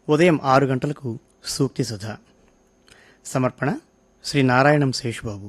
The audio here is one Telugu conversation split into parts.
ఉదయం ఆరు గంటలకు సూక్తి సుధ సమర్పణ శ్రీ నారాయణం శేషుబాబు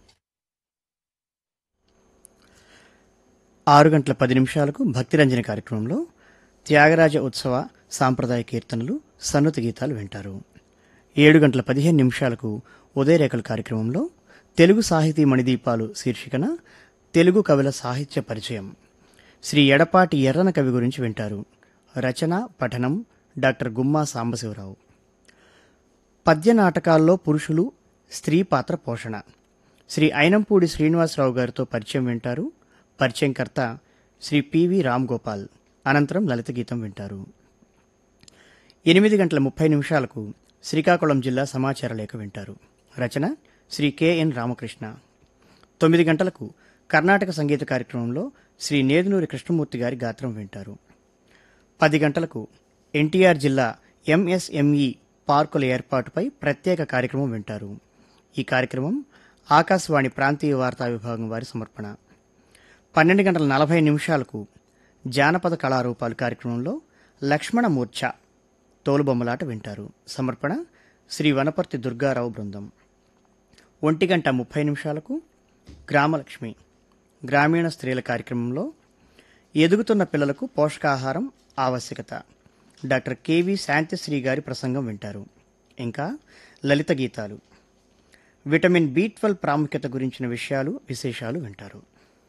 ఆరు గంటల పది నిమిషాలకు భక్తిరంజని కార్యక్రమంలో త్యాగరాజ ఉత్సవ సాంప్రదాయ కీర్తనలు సన్నుతి గీతాలు వింటారు ఏడు గంటల పదిహేను నిమిషాలకు ఉదయరేఖల కార్యక్రమంలో తెలుగు సాహితీ మణిదీపాలు శీర్షికన తెలుగు కవుల సాహిత్య పరిచయం శ్రీ ఎడపాటి ఎర్రన కవి గురించి వింటారు రచన పఠనం డాక్టర్ గుమ్మా సాంబశివరావు పద్య నాటకాల్లో పురుషులు స్త్రీ పాత్ర పోషణ శ్రీ అయినంపూడి శ్రీనివాసరావు గారితో పరిచయం వింటారు పరిచయంకర్త శ్రీ పివి రామ్ గోపాల్ అనంతరం లలిత గీతం వింటారు ఎనిమిది గంటల ముప్పై నిమిషాలకు శ్రీకాకుళం జిల్లా సమాచార లేఖ వింటారు రచన శ్రీ కెఎన్ రామకృష్ణ తొమ్మిది గంటలకు కర్ణాటక సంగీత కార్యక్రమంలో శ్రీ నేదునూరి కృష్ణమూర్తి గారి గాత్రం వింటారు పది గంటలకు ఎన్టీఆర్ జిల్లా ఎంఎస్ఎంఈ పార్కుల ఏర్పాటుపై ప్రత్యేక కార్యక్రమం వింటారు ఈ కార్యక్రమం ఆకాశవాణి ప్రాంతీయ వార్తా విభాగం వారి సమర్పణ పన్నెండు గంటల నలభై నిమిషాలకు జానపద కళారూపాలు కార్యక్రమంలో లక్ష్మణమూర్ఛ తోలుబొమ్మలాట వింటారు సమర్పణ శ్రీ వనపర్తి దుర్గారావు బృందం ఒంటి గంట ముప్పై నిమిషాలకు గ్రామలక్ష్మి గ్రామీణ స్త్రీల కార్యక్రమంలో ఎదుగుతున్న పిల్లలకు పోషకాహారం ఆవశ్యకత డాక్టర్ కెవి శాంతిశ్రీ గారి ప్రసంగం వింటారు ఇంకా లలిత గీతాలు విటమిన్ బి ట్వెల్వ్ ప్రాముఖ్యత గురించిన విషయాలు విశేషాలు వింటారు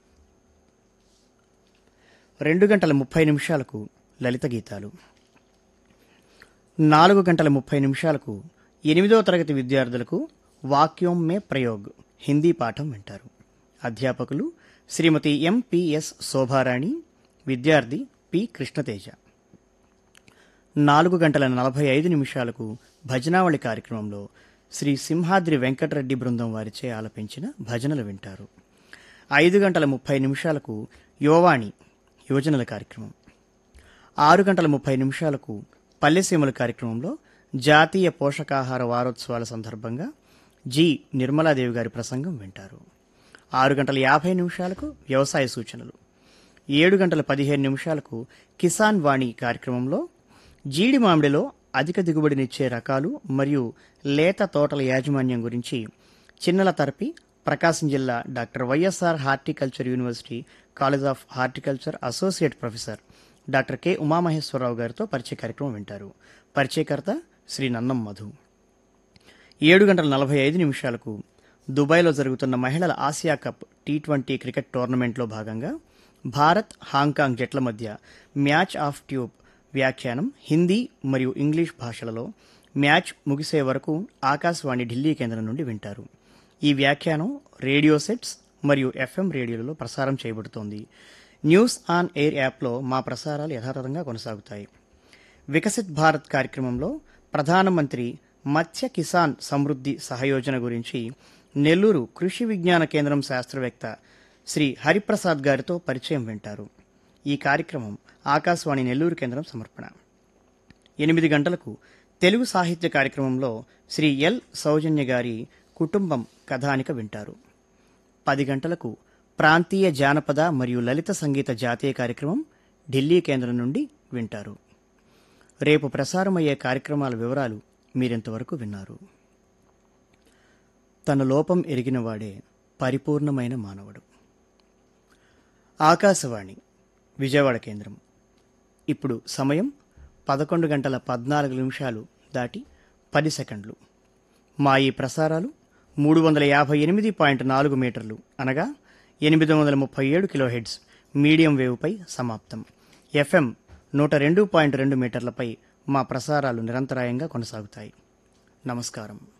రెండు గంటల ముప్పై నిమిషాలకు లలిత గీతాలు నాలుగు గంటల ముప్పై నిమిషాలకు ఎనిమిదో తరగతి విద్యార్థులకు వాక్యోం మే ప్రయోగ్ హిందీ పాఠం వింటారు అధ్యాపకులు శ్రీమతి ఎంపిఎస్ శోభారాణి విద్యార్థి పి కృష్ణతేజ నాలుగు గంటల నలభై ఐదు నిమిషాలకు భజనావళి కార్యక్రమంలో శ్రీ సింహాద్రి వెంకటరెడ్డి బృందం వారిచే ఆలపించిన భజనలు వింటారు ఐదు గంటల ముప్పై నిమిషాలకు యువవాణి యువజనుల కార్యక్రమం ఆరు గంటల ముప్పై నిమిషాలకు పల్లెసీమల కార్యక్రమంలో జాతీయ పోషకాహార వారోత్సవాల సందర్భంగా జి నిర్మలాదేవి గారి ప్రసంగం వింటారు ఆరు గంటల యాభై నిమిషాలకు వ్యవసాయ సూచనలు ఏడు గంటల పదిహేను నిమిషాలకు కిసాన్ వాణి కార్యక్రమంలో జీడి మామిడిలో అధిక దిగుబడినిచ్చే రకాలు మరియు లేత తోటల యాజమాన్యం గురించి చిన్నల తరపి ప్రకాశం జిల్లా doctor YSR horticulture university college of horticulture associate professor doctor K Umamaheswararao గారితో పరిచయ కార్యక్రమం వింటారు పరిచయకర్త శ్రీ నన్నం మధు ఏడు గంటల నలభై ఐదు నిమిషాలకు దుబాయ్లో జరుగుతున్న మహిళల Asia cup T twenty cricket టోర్నమెంట్లో భాగంగా భారత్ హాంకాంగ్ జట్ల మధ్య మ్యాచ్ ఆఫ్ ట్యూబ్ వ్యాఖ్యానం హిందీ మరియు ఇంగ్లీష్ భాషలలో మ్యాచ్ ముగిసే వరకు ఆకాశవాణి ఢిల్లీ కేంద్రం నుండి వింటారు ఈ వ్యాఖ్యానం రేడియో సెట్స్ మరియు ఎఫ్ఎం రేడియోలలో ప్రసారం చేయబడుతోంది న్యూస్ ఆన్ ఎయిర్ యాప్లో మా ప్రసారాలు యథాతథంగా కొనసాగుతాయి వికసిత్ భారత్ కార్యక్రమంలో ప్రధానమంత్రి మత్స్య కిసాన్ సమృద్ధి సహయోజన గురించి నెల్లూరు కృషి విజ్ఞాన కేంద్రం శాస్త్రవేత్త శ్రీ హరిప్రసాద్ గారితో పరిచయం వింటారు ఈ కార్యక్రమం ఆకాశవాణి నెల్లూరు కేంద్రం సమర్పణ ఎనిమిది గంటలకు తెలుగు సాహిత్య కార్యక్రమంలో శ్రీ ఎల్ సౌజన్య గారి కుటుంబం కథానిక వింటారు పది గంటలకు ప్రాంతీయ జానపద మరియు లలిత సంగీత జాతీయ కార్యక్రమం ఢిల్లీ కేంద్రం నుండి వింటారు రేపు ప్రసారమయ్యే కార్యక్రమాల వివరాలు మీరింతవరకు విన్నారు తన లోపం ఎరిగినవాడే పరిపూర్ణమైన మానవుడు ఆకాశవాణి విజయవాడ కేంద్రం ఇప్పుడు సమయం పదకొండు గంటల పద్నాలుగు నిమిషాలు దాటి పది సెకండ్లు మా ఈ ప్రసారాలు మూడు వందల యాభై ఎనిమిది పాయింట్ నాలుగు మీటర్లు అనగా ఎనిమిది వందల ముప్పై ఏడు కిలోహెడ్స్ మీడియం వేవ్పై సమాప్తం ఎఫ్ఎం నూట రెండు పాయింట్ రెండు మీటర్లపై మా ప్రసారాలు నిరంతరాయంగా కొనసాగుతాయి నమస్కారం